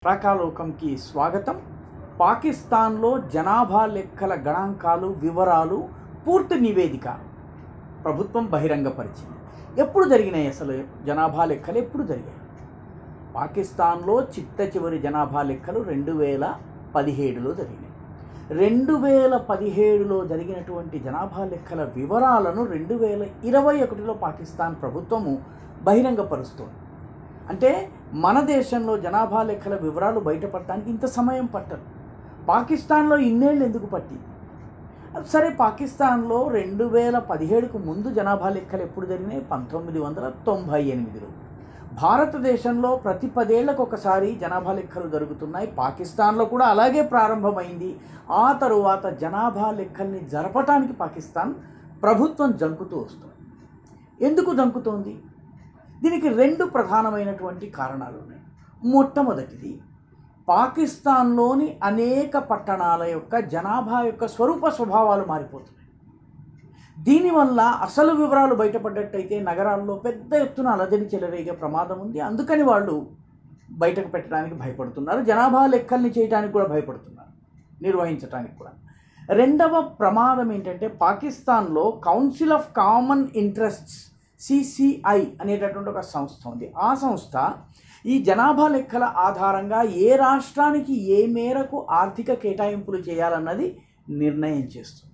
ప్రాకాలోకంకి స్వాగతం పాకిస్తాన్లో జనాభా లెక్కల గణాంకాలు వివరాలు పూర్తి నివేదిక ప్రభుత్వం బహిరంగపరిచింది ఎప్పుడు జరిగినాయి అసలు జనాభా లెక్కలు ఎప్పుడు జరిగాయి పాకిస్తాన్లో చిట్ట చివరి జనాభా లెక్కలు రెండు వేల పదిహేడులో జరిగినాయి రెండు వేల పదిహేడులో జరిగినటువంటి జనాభా లెక్కల వివరాలను రెండు వేల ఇరవై ఒకటిలో పాకిస్తాన్ ప్రభుత్వము బహిరంగపరుస్తోంది అంటే మన దేశంలో జనాభా లెక్కల వివరాలు బయటపడటానికి ఇంత సమయం పట్టదు పాకిస్తాన్లో ఇన్నేళ్ళు ఎందుకు పట్టింది సరే పాకిస్తాన్లో రెండు వేల పదిహేడుకు ముందు జనాభా లెక్కలు ఎప్పుడు జరిగినాయి పంతొమ్మిది వందల తొంభై ఎనిమిదిలో భారతదేశంలో ప్రతి పదేళ్లకు ఒకసారి జనాభా లెక్కలు జరుగుతున్నాయి పాకిస్తాన్లో కూడా అలాగే ప్రారంభమైంది ఆ తరువాత జనాభా లెక్కల్ని జరపటానికి పాకిస్తాన్ ప్రభుత్వం జంకుతూ వస్తుంది ఎందుకు జంకుతోంది దీనికి రెండు ప్రధానమైనటువంటి కారణాలు ఉన్నాయి మొట్టమొదటిది పాకిస్తాన్లోని అనేక పట్టణాల యొక్క జనాభా యొక్క స్వరూప స్వభావాలు మారిపోతున్నాయి దీనివల్ల అసలు వివరాలు బయటపడ్డట్టయితే నగరాల్లో పెద్ద ఎత్తున అలజడి చెలరేగే ప్రమాదం ఉంది అందుకని వాళ్ళు బయటకు పెట్టడానికి భయపడుతున్నారు జనాభా లెక్కల్ని చేయడానికి కూడా భయపడుతున్నారు నిర్వహించడానికి కూడా రెండవ ప్రమాదం ఏంటంటే పాకిస్తాన్లో council of common interests CCI అనేటటువంటి ఒక సంస్థ ఉంది ఆ సంస్థ ఈ జనాభా లెక్కల ఆధారంగా ఏ రాష్ట్రానికి ఏ మేరకు ఆర్థిక కేటాయింపులు చేయాలన్నది నిర్ణయం చేస్తుంది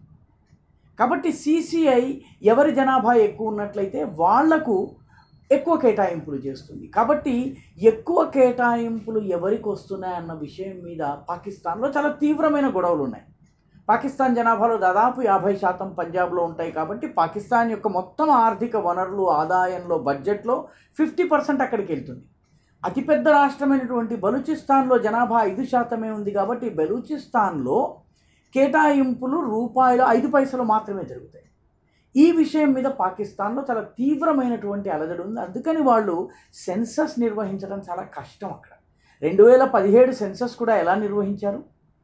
కాబట్టి సిసిఐ ఎవరి జనాభా ఎక్కువ ఉన్నట్లయితే వాళ్లకు ఎక్కువ కేటాయింపులు చేస్తుంది కాబట్టి ఎక్కువ కేటాయింపులు ఎవరికి వస్తున్నాయన్న విషయం మీద పాకిస్తాన్లో చాలా తీవ్రమైన గొడవలు ఉన్నాయి పాకిస్తాన్ జనాభాలో దాదాపు యాభై శాతం పంజాబ్లో ఉంటాయి కాబట్టి పాకిస్తాన్ యొక్క మొత్తం ఆర్థిక వనరులు ఆదాయంలో బడ్జెట్లో ఫిఫ్టీ పర్సెంట్ అక్కడికి వెళ్తుంది అతిపెద్ద రాష్ట్రమైనటువంటి బలూచిస్తాన్లో జనాభా ఐదు శాతమే ఉంది కాబట్టి బలూచిస్తాన్లో కేటాయింపులు రూపాయలు ఐదు పైసలు మాత్రమే జరుగుతాయి ఈ విషయం మీద పాకిస్తాన్లో చాలా తీవ్రమైనటువంటి అలజడి ఉంది అందుకని వాళ్ళు సెన్సస్ నిర్వహించడం చాలా కష్టం అక్కడ రెండు వేల పదిహేడు సెన్సస్ కూడా ఎలా నిర్వహించారు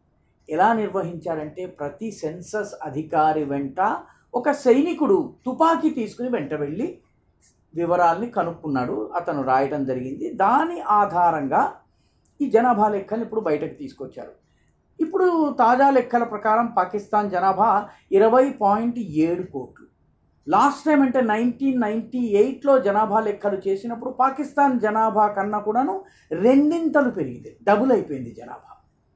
ఎలా నిర్వహించారంటే ప్రతి సెన్సస్ అధికారి వెంట ఒక సైనికుడు తుపాకీ తీసుకుని వెంట వెళ్ళి వివరాల్ని కనుక్కున్నాడు అతను రాయడం జరిగింది దాని ఆధారంగా ఈ జనాభా లెక్కలు ఇప్పుడు బయటకు తీసుకొచ్చారు ఇప్పుడు తాజా లెక్కల ప్రకారం పాకిస్తాన్ జనాభా ఇరవై పాయింట్ ఏడు కోట్లు లాస్ట్ టైం అంటే నైన్టీన్ నైంటీ ఎయిట్లో జనాభా లెక్కలు చేసినప్పుడు పాకిస్తాన్ జనాభా కన్నా కూడాను రెండింతలు పెరిగింది డబుల్ అయిపోయింది జనాభా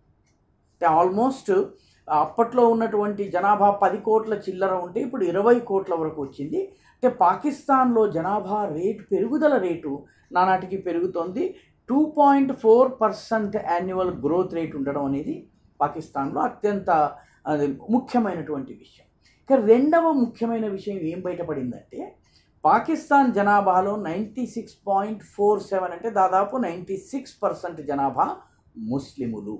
అంటే ఆల్మోస్ట్ అప్పట్లో ఉన్నటువంటి జనాభా పది కోట్ల చిల్లర ఉంటే ఇప్పుడు ఇరవై కోట్ల వరకు వచ్చింది అంటే పాకిస్తాన్లో జనాభా రేటు పెరుగుదల రేటు నానాటికి పెరుగుతోంది two point four percent annual growth rate ఉండడం అనేది పాకిస్తాన్లో అత్యంత అది ముఖ్యమైనటువంటి విషయం ఇక రెండవ ముఖ్యమైన విషయం ఏం బయటపడిందంటే పాకిస్తాన్ జనాభాలో ninety six point four seven అంటే దాదాపు నైంటీ సిక్స్ పర్సెంట్ జనాభా ముస్లిములు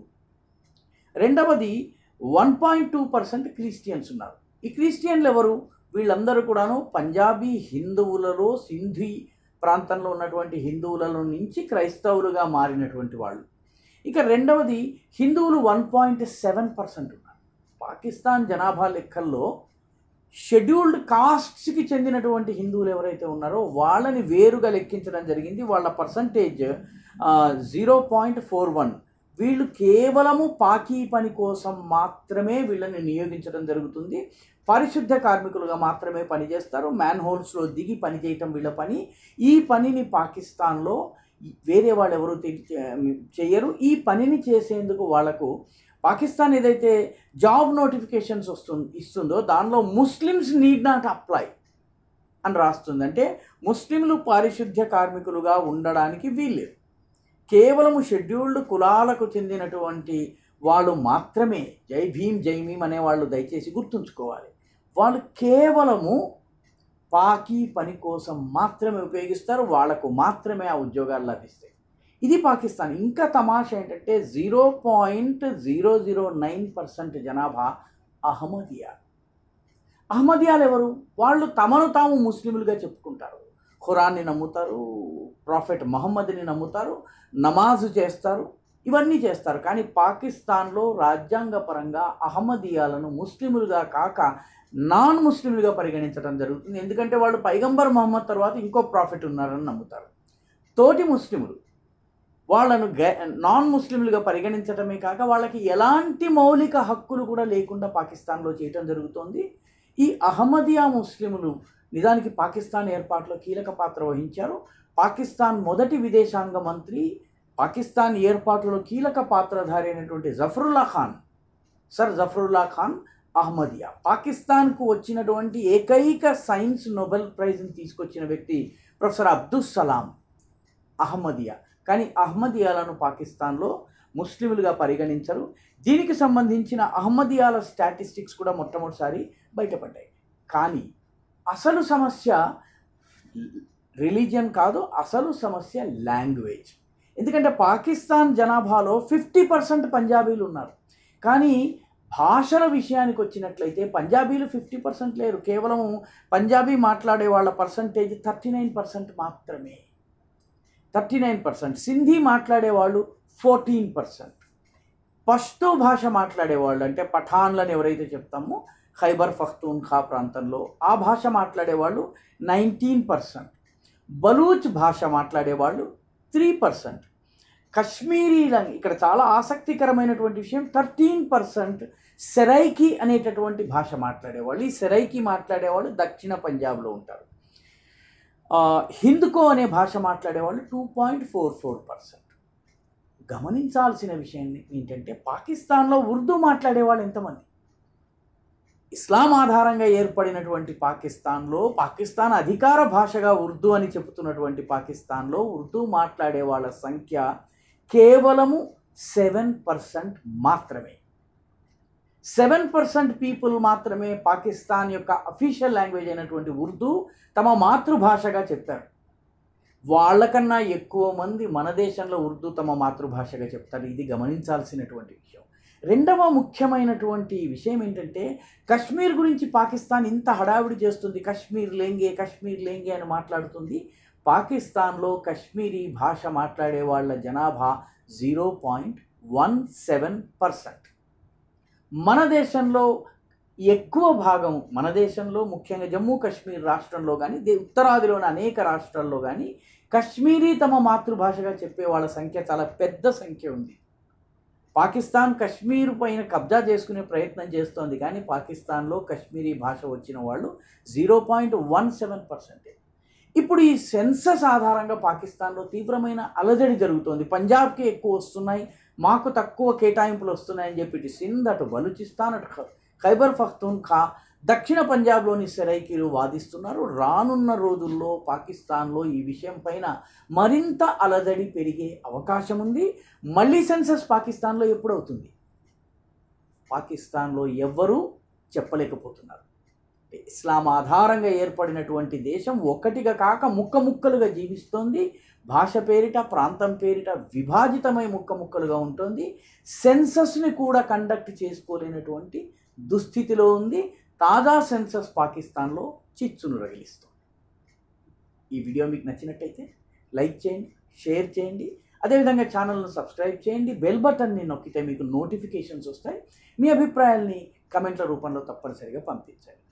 రెండవది one point two percent Christians ఉన్నారు ఈ క్రిస్టియన్లు ఎవరు వీళ్ళందరూ కూడాను పంజాబీ హిందువులలో సింధీ ప్రాంతంలో ఉన్నటువంటి హిందువులలో నుంచి క్రైస్తవులుగా మారినటువంటి వాళ్ళు ఇక రెండవది హిందువులు వన్ పాయింట్ సెవెన్ పర్సెంట్ ఉన్నారు పాకిస్తాన్ జనాభా లెక్కల్లో షెడ్యూల్డ్ కాస్ట్స్కి చెందినటువంటి హిందువులు ఎవరైతే ఉన్నారో వాళ్ళని వేరుగా లెక్కించడం జరిగింది వాళ్ళ percentage zero point four one వీళ్ళు కేవలము పాకీ పని కోసం మాత్రమే వీళ్ళని నియోగించడం జరుగుతుంది పరిశుద్ధ కార్మికులుగా మాత్రమే పనిచేస్తారు మ్యాన్ హోల్స్లో దిగి పని చేయటం వీళ్ళ పని ఈ పనిని పాకిస్తాన్లో వేరే వాళ్ళు ఎవరు చేయరు ఈ పనిని చేసేందుకు వాళ్లకు పాకిస్తాన్ ఏదైతే జాబ్ నోటిఫికేషన్స్ వస్తుంది ఇస్తుందో దానిలో ముస్లిమ్స్ నీడ్ నాట్ అప్లై అని రాస్తుంది అంటే ముస్లింలు పారిశుద్ధ్య కార్మికులుగా ఉండడానికి వీల్లేదు కేవలము షెడ్యూల్డ్ కులాలకు చెందినటువంటి వాళ్ళు మాత్రమే జై భీమ్ జై భీమ్ అనే వాళ్ళు దయచేసి గుర్తుంచుకోవాలి వాళ్ళు కేవలము పాకీ పని కోసం మాత్రమే ఉపయోగిస్తారు వాళ్లకు మాత్రమే ఆ ఉద్యోగాలు లభిస్తాయి ఇది పాకిస్తాన్ ఇంకా తమాషా ఏంటంటే zero point zero zero nine percent జనాభా అహ్మదియా అహ్మదియాలు ఎవరు వాళ్ళు తమను తాము ముస్లింలుగా చెప్పుకుంటారు ఖురాన్ని నమ్ముతారు ప్రాఫెట్ మహమ్మద్ని నమ్ముతారు నమాజు చేస్తారు ఇవన్నీ చేస్తారు కానీ పాకిస్తాన్లో రాజ్యాంగపరంగా అహ్మదియాలను ముస్లిములుగా కాక నాన్ ముస్లింలుగా పరిగణించడం జరుగుతుంది ఎందుకంటే వాళ్ళు పైగంబర్ మహమ్మద్ తర్వాత ఇంకో ప్రాఫిట్ ఉన్నారని నమ్ముతారు తోటి ముస్లిములు వాళ్ళను గై నాన్ ముస్లింలుగా పరిగణించడమే కాక వాళ్ళకి ఎలాంటి మౌలిక హక్కులు కూడా లేకుండా పాకిస్తాన్లో చేయటం జరుగుతోంది ఈ అహ్మదియా ముస్లిములు నిజానికి పాకిస్తాన్ ఏర్పాటులో కీలక పాత్ర వహించారు పాకిస్తాన్ మొదటి విదేశాంగ మంత్రి పాకిస్తాన్ ఏర్పాటులో కీలక పాత్రధారి అయినటువంటి జఫరుల్లా ఖాన్ సర్ జఫరుల్లా ఖాన్ అహ్మదియా పాకిస్తాన్కు వచ్చినటువంటి ఏకైక సైన్స్ నోబెల్ ప్రైజ్ని తీసుకొచ్చిన వ్యక్తి ప్రొఫెసర్ అబ్దుల్ సలాం అహ్మదియా కానీ అహ్మదియాలను పాకిస్తాన్లో ముస్లింలుగా పరిగణించరు దీనికి సంబంధించిన అహ్మదియాల స్టాటిస్టిక్స్ కూడా మొట్టమొదటిసారి బయటపడ్డాయి కానీ అసలు సమస్య రిలీజియన్ కాదు అసలు సమస్య లాంగ్వేజ్ ఎందుకంటే పాకిస్తాన్ జనాభాలో ఫిఫ్టీ పర్సెంట్ పంజాబీలు ఉన్నారు కానీ భాషల విషయానికి వచ్చినట్లయితే పంజాబీలు ఫిఫ్టీ పర్సెంట్ లేరు కేవలం పంజాబీ మాట్లాడే వాళ్ళ పర్సంటేజ్ థర్టీ నైన్ పర్సెంట్ మాత్రమే థర్టీ నైన్ పర్సెంట్ సింధీ మాట్లాడే వాళ్ళు ఫోర్టీన్ పర్సెంట్ పష్తో భాష మాట్లాడేవాళ్ళు అంటే పఠాన్లని ఎవరైతే చెప్తామో ఖైబర్ పఖ్తూన్ ఖా ప్రాంతంలో ఆ భాష మాట్లాడేవాళ్ళు నైన్టీన్ పర్సెంట్ బలూచ్ భాష మాట్లాడేవాళ్ళు త్రీ పర్సెంట్ కశ్మీరీ లంగ్ ఇక్కడ చాలా ఆసక్తికరమైనటువంటి విషయం థర్టీన్ పర్సెంట్ సెరైకి అనేటటువంటి భాష మాట్లాడేవాళ్ళు ఈ సెరైకి మాట్లాడేవాళ్ళు దక్షిణ పంజాబ్లో ఉంటారు ఆ, హిందుకో అనే భాష మాట్లాడేవాళ్ళు two point four four percent గమనించాల్సిన విషయం ఏంటంటే పాకిస్తాన్లో ఉర్దూ మాట్లాడేవాళ్ళు ఎంతమంది ఇస్లాం ఆధారంగా ఏర్పడినటువంటి పాకిస్తాన్లో పాకిస్తాన్ అధికార భాషగా ఉర్దూ అని చెబుతున్నటువంటి పాకిస్తాన్లో ఉర్దూ మాట్లాడే వాళ్ళ సంఖ్య కేవలము సెవెన్ పర్సెంట్ మాత్రమే సెవెన్ పర్సెంట్ పీపుల్ మాత్రమే పాకిస్తాన్ యొక్క అఫీషియల్ లాంగ్వేజ్ అయినటువంటి ఉర్దూ తమ మాతృభాషగా చెప్పారు వాళ్ళకన్నా ఎక్కువ మంది మన దేశంలో ఉర్దూ తమ మాతృభాషగా చెప్తారు ఇది గమనించాల్సినటువంటి విషయం రెండవ ముఖ్యమైనటువంటి విషయం ఏంటంటే కశ్మీర్ గురించి పాకిస్తాన్ ఇంత హడావిడి చేస్తుంది కశ్మీర్ లేంగే కశ్మీర్ లేంగే అని మాట్లాడుతుంది పాకిస్తాన్లో కశ్మీరీ భాష మాట్లాడే వాళ్ళ జనాభా zero point one seven percent మన దేశంలో ఎక్కువ భాగం మన దేశంలో ముఖ్యంగా జమ్మూ కాశ్మీర్ రాష్ట్రంలో కానీ దే ఉత్తరాదిలోని అనేక రాష్ట్రాల్లో కానీ కశ్మీరీ తమ మాతృభాషగా చెప్పే వాళ్ళ సంఖ్య చాలా పెద్ద సంఖ్య ఉంది పాకిస్తాన్ కశ్మీర్ పైన కబ్జా చేసుకునే ప్రయత్నం చేస్తోంది కానీ పాకిస్తాన్లో కశ్మీరీ భాష వచ్చిన వాళ్ళు zero point one seven percentage ఇప్పుడు ఈ సెన్సస్ ఆధారంగా పాకిస్తాన్లో తీవ్రమైన అలజడి జరుగుతోంది పంజాబ్కి ఎక్కువ వస్తున్నాయి మాకు తక్కువ కేటాయింపులు వస్తున్నాయని చెప్పి ఇటు సింధ్ అటు బలూచిస్తాన్ అటు ఖ- ఖైబర్ పఖ్తూన్ ఖా దక్షిణ పంజాబ్లోని సెరైకీలు వాదిస్తున్నారు రానున్న రోజుల్లో పాకిస్తాన్లో ఈ విషయం పైన మరింత అలజడి పెరిగే అవకాశం ఉంది మళ్ళీ సెన్సస్ పాకిస్తాన్లో ఎప్పుడవుతుంది పాకిస్తాన్లో ఎవ్వరూ చెప్పలేకపోతున్నారు ఇస్లాం ఆధారంగా ఏర్పడినటువంటి దేశం ఒక్కటిగా కాక ముక్క ముక్కలుగా జీవిస్తోంది భాష పేరిట ప్రాంతం పేరిట విభాజితమై ముక్క ముక్కలుగా ఉంటుంది సెన్సస్ని కూడా కండక్ట్ చేసుకోలేనటువంటి దుస్థితిలో ఉంది తాజా సెన్సస్ పాకిస్తాన్లో చిచ్చును రగిలిస్తుంది ఈ వీడియో మీకు నచ్చినట్టయితే లైక్ చేయండి షేర్ చేయండి అదేవిధంగా ఛానల్ను సబ్స్క్రైబ్ చేయండి బెల్ బటన్ని నొక్కితే మీకు నోటిఫికేషన్స్ వస్తాయి మీ అభిప్రాయాల్ని కమెంట్ల రూపంలో తప్పనిసరిగా పంపించండి